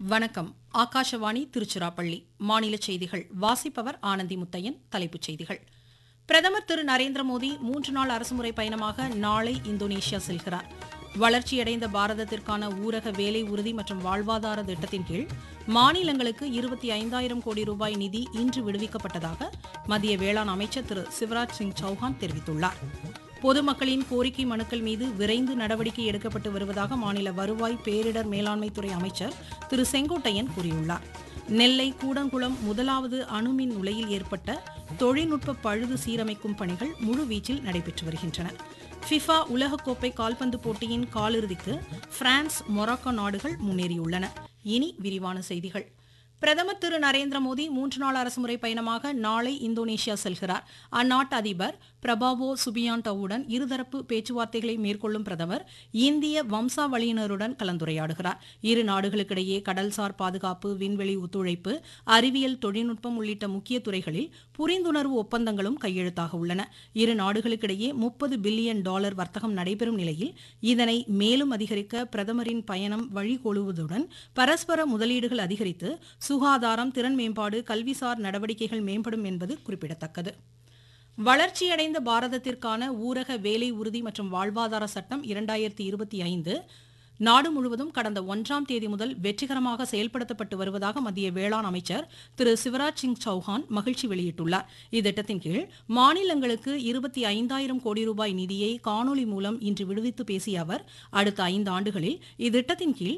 வணக்கம் ஆகாஷவாணி திருச்சிராப்பள்ளி மாநில செய்திகள் வாசிப்பவர் ஆனந்தி முத்தையன் தலைப்புச் செய்திகள் பிரதமர் திரு நரேந்திர மோடி மூன்று நாள் அரசுமுறை பயணமாக நாளை இந்தோனேஷியா செல்கிறார் வளர்ச்சியடைந்த பாரதத்திற்கான ஊரக வேலை உறுதி மற்றும் வாழ்வாதார திட்டத்தின் கீழ் மாநிலங்களுக்கு இருபத்தி ஐந்தாயிரம் கோடி ரூபாய் நிதி இன்று விடுவிக்கப்பட்டதாக மத்திய வேளாண் அமைச்சர் திரு சிவராஜ் சிங் சௌஹான் தெரிவித்துள்ளார் பொதுமக்களின் கோரிக்கை மனுக்கள் மீது விரைந்து நடவடிக்கை எடுக்கப்பட்டு வருவதாக மாநில வருவாய் பேரிடர் மேலாண்மைத்துறை அமைச்சர் திரு செங்கோட்டையன் கூறியுள்ளார் நெல்லை கூடங்குளம் முதலாவது அணுமின் உலையில் ஏற்பட்ட தொழில்நுட்ப பழுது சீரமைக்கும் பணிகள் முழுவீச்சில் நடைபெற்று வருகின்றன ஃபிஃபா உலகக்கோப்பை கால்பந்து போட்டியின் காலிறுதிக்கு பிரான்ஸ் மொராக்கோ நாடுகள் முன்னேறியுள்ளன இனி விரிவான செய்திகள் பிரதமர் திரு நரேந்திர மோடி மூன்று நாள் அரசுமுறை பயணமாக நாளை இந்தோனேஷியா செல்கிறார் அந்நாட்டு அதிபர் பிரபாவோ சுபியாண்டோவுடன் இருதரப்பு பேச்சுவார்த்தைகளை மேற்கொள்ளும் பிரதமர் இந்திய வம்சாவளியினருடன் கலந்துரையாடுகிறார் இரு நாடுகளுக்கிடையே கடல்சார் பாதுகாப்பு விண்வெளி ஒத்துழைப்பு அறிவியல் தொழில்நுட்பம் உள்ளிட்ட முக்கிய துறைகளில் புரிந்துணர்வு ஒப்பந்தங்களும் கையெழுத்தாக உள்ளன இரு நாடுகளுக்கிடையே முப்பது பில்லியன் டாலர் வர்த்தகம் நடைபெறும் நிலையில் இதனை மேலும் அதிகரிக்க பிரதமரின் பயணம் வழிகோலுவதுடன் பரஸ்பர முதலீடுகள் அதிகரித்து சுகாதாரம் திறன் மேம்பாடு கல்விசார் நடவடிக்கைகள் மேம்படும் என்பது குறிப்பிடத்தக்கது வளர்ச்சியடைந்த பாரதத்திற்கான ஊரக வேலை உறுதி மற்றும் வாழ்வாதார சட்டம் இரண்டாயிரத்தி இருபத்தி ஐந்து நாடு முழுவதும் கடந்த ஒன்றாம் தேதி முதல் வெற்றிகரமாக செயல்படுத்தப்பட்டு வருவதாக மத்திய வேளாண் அமைச்சர் திரு சிவராஜ் சிங் சௌஹான் மகிழ்ச்சி வெளியிட்டுள்ளார் இத்திட்டத்தின் கீழ் மாநிலங்களுக்கு இருபத்தி ஐந்தாயிரம் கோடி ரூபாய் நிதியை காணொலி மூலம் இன்று விடுவித்து பேசிய அவர் அடுத்த ஐந்து ஆண்டுகளில் இத்திட்டத்தின் கீழ்